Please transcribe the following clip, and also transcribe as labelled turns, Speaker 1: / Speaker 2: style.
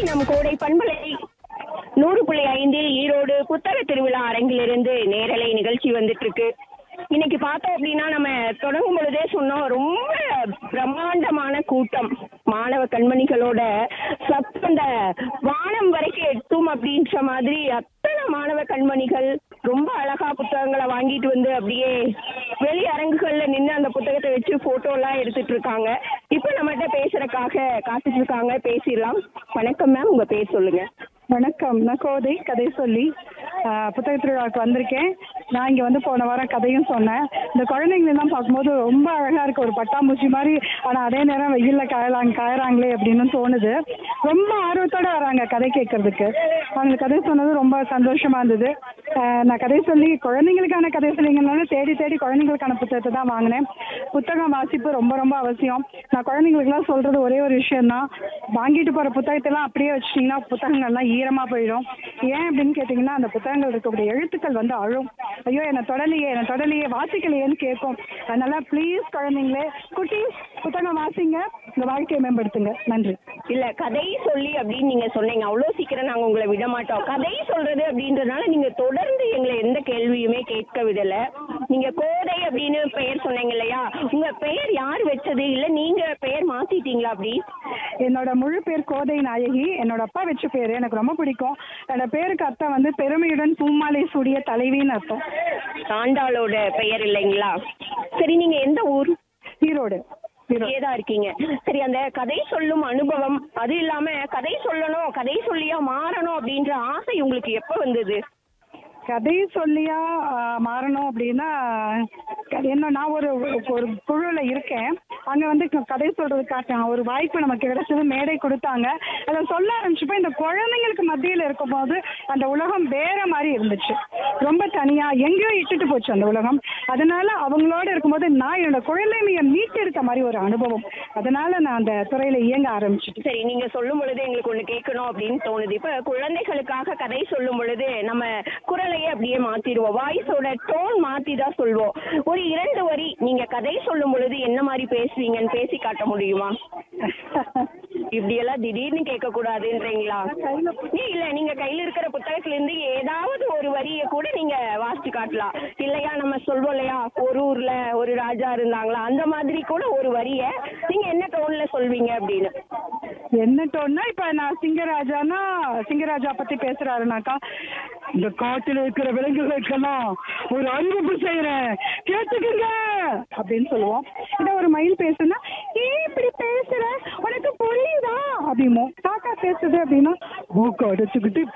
Speaker 1: நம் கோடை பண்பலை நூறு புள்ளி ஐந்தில் ஈரோடு புத்தக திருவிழா அரங்கிலிருந்து நேரலை நிகழ்ச்சி வந்துட்டு இருக்கு இன்னைக்கு பார்த்தோம் அப்படின்னா நம்ம தொடங்கும் பொழுதே சொன்னோம் ரொம்ப பிரம்மாண்டமான கூட்டம் மாணவ கண்மணிகளோட சத்தம் அந்த வானம் வரைக்கும் எட்டும் அப்படின்ற மாதிரி அத்தனை மாணவ கண்மணிகள் ரொம்ப அழகா புத்தகங்களை வாங்கிட்டு வந்து அப்படியே வெளி அரங்குகள்ல நின்று அந்த புத்தகத்தை வச்சு போட்டோ எல்லாம் எடுத்துட்டு இருக்காங்க இப்போ நம்மகிட்ட பேசுறதுக்காக காத்துட்டு இருக்காங்க பேசிடலாம் வணக்கம் மேம் உங்க பேர் சொல்லுங்க
Speaker 2: வணக்கம் நான் கோதை கதை சொல்லி ஆஹ், புத்தக திருவிழாவுக்கு வந்திருக்கேன் நான் இங்கே வந்து போன வாரம் கதையும் சொன்னேன் இந்த குழந்தைங்களெல்லாம் பார்க்கும்போது ரொம்ப அழகாக இருக்கு ஒரு பட்டாம்பூச்சி மாதிரி ஆனால் அதே நேரம் வெயிலில் காயலாங்க காயறாங்களே அப்படின்னு தோணுது ரொம்ப ஆர்வத்தோட வராங்க கதை கேட்கறதுக்கு அவங்க கதை சொன்னது ரொம்ப சந்தோஷமா இருந்தது ஆஹ், நான் கதை சொல்லி குழந்தைங்களுக்கான கதை சொல்லிங்கனால தேடி தேடி குழந்தைங்களுக்கான புத்தகத்தை தான் வாங்கினேன் புத்தகம் வாசிப்பு ரொம்ப ரொம்ப அவசியம் நான் குழந்தைங்களுக்குலாம் சொல்றது ஒரே ஒரு விஷயம் தான் வாங்கிட்டு போற புத்தகத்தெல்லாம் அப்படியே வச்சிட்டிங்கன்னா புத்தகங்கள்லாம் ஈரமா போயிடும் ஏன் அப்படின்னு கேட்டிங்கன்னா அந்த புத்தகங்கள் இருக்கக்கூடிய எழுத்துக்கள் வந்து அழும் ஐயோ என்னை தொடலையே என்னை தொடலையே வாசிக்கலையேன்னு கேட்கும் அதனால ப்ளீஸ் குழந்தைங்களே குட்டி புத்தகம் வாசிங்க இந்த வாழ்க்கையை மேம்படுத்துங்க நன்றி
Speaker 1: இல்ல கதை சொல்லி அப்படின்னு நீங்க சொன்னீங்க அவ்வளவு சீக்கிரம் நாங்க உங்களை விட மாட்டோம் கதை சொல்றது அப்படின்றதுனால நீங்க தொடர்ந்து எங்களை எந்த கேள்வியுமே கேட்க விடல நீங்க கோதை அப்படின்னு பெயர் சொன்னீங்க இல்லையா உங்க பெயர் யார் வச்சது இல்ல நீங்க பெயர் மாத்திட்டீங்களா அப்படி
Speaker 2: என்னோட முழு பேர் கோதை நாயகி என்னோட அப்பா வச்ச பேர் எனக்கு ரொம்ப பிடிக்கும் என்னோட பேருக்கு அர்த்தம் வந்து பெருமையுடன் பூமாலை சூடிய தலைவின்னு அர்த்தம்
Speaker 1: ஆண்டாளோட பெயர் இல்லைங்களா சரி நீங்க எந்த ஊர்
Speaker 2: ஈரோடு ஈரோடு
Speaker 1: தான் இருக்கீங்க சரி அந்த கதை சொல்லும் அனுபவம் அது இல்லாம கதை சொல்லணும் கதை சொல்லியா மாறணும் அப்படின்ற ஆசை உங்களுக்கு எப்ப வந்தது
Speaker 2: கதை சொல்லியா ஆ, மாறணும் அப்படின்னா க- என்ன நான் ஒரு ஒரு குழுவில் இருக்கேன் அங்கே வந்து க- கதை சொல்றதுக்காக ஒரு வாய்ப்பு நமக்கு கிடைச்சது மேடை கொடுத்தாங்க அதை சொல்ல ஆரம்பிச்சப்போ இந்த குழந்தைங்களுக்கு மத்தியில் இருக்கும்போது அந்த உலகம் வேற மாதிரி இருந்துச்சு ரொம்ப தனியா எங்கேயோ இட்டுட்டு போச்சு அந்த உலகம் அதனால அவங்களோட இருக்கும்போது நான் என்னோட குழந்தைமையை மீட்டெடுத்த மாதிரி ஒரு அனுபவம் அதனால நான் அந்த துறையில இயங்க ஆரம்பிச்சிட்டேன்
Speaker 1: சரி நீங்க சொல்லும் பொழுது எங்களுக்கு ஒண்ணு கேட்கணும் அப்படின்னு தோணுது இப்ப குழந்தைகளுக்காக கதை சொல்லும் பொழுது நம்ம குரலையே அப்படியே மாத்திடுவோம் வாய்ஸோட டோன் மாத்தி தான் சொல்வோம் ஒரு இரண்டு வரி நீங்க கதை சொல்லும் பொழுது என்ன மாதிரி பேசுவீங்கன்னு பேசி காட்ட முடியுமா இப்படி எல்லாம் திடீர்னு கேட்க கூடாதுன்றீங்களா ஏன் இல்ல நீங்க கையில இருக்கிற புத்தகத்துல இருந்து ஏதாவது ஒரு வரிய கூட நீங்க வாசிச்சு காட்டலாம் இல்லையா நம்ம சொல்வோம் இல்லையா ஒரு ஊர்ல ஒரு ராஜா இருந்தாங்களா அந்த மாதிரி கூட ஒரு வரிய நீங்க என்ன டோன்ல சொல்வீங்க அப்படின்னு
Speaker 2: என்ன டோன்னா இப்ப நான் சிங்கராஜானா சிங்கராஜா பத்தி பேசுறாருனாக்கா இந்த காட்டுல இருக்கிற விலங்குகளுக்கெல்லாம் ஒரு அறிவிப்பு செய்யறேன் கேட்டுக்கங்க அப்படின்னு சொல்லுவோம் இத ஒரு மயில் பேசுனா ஏன் இப்படி பேசுற உனக்கு புரியுதா அப்படிமோ காக்கா பேசுது அப்படின்னா மூக்க அடைச்சுக்கிட்டு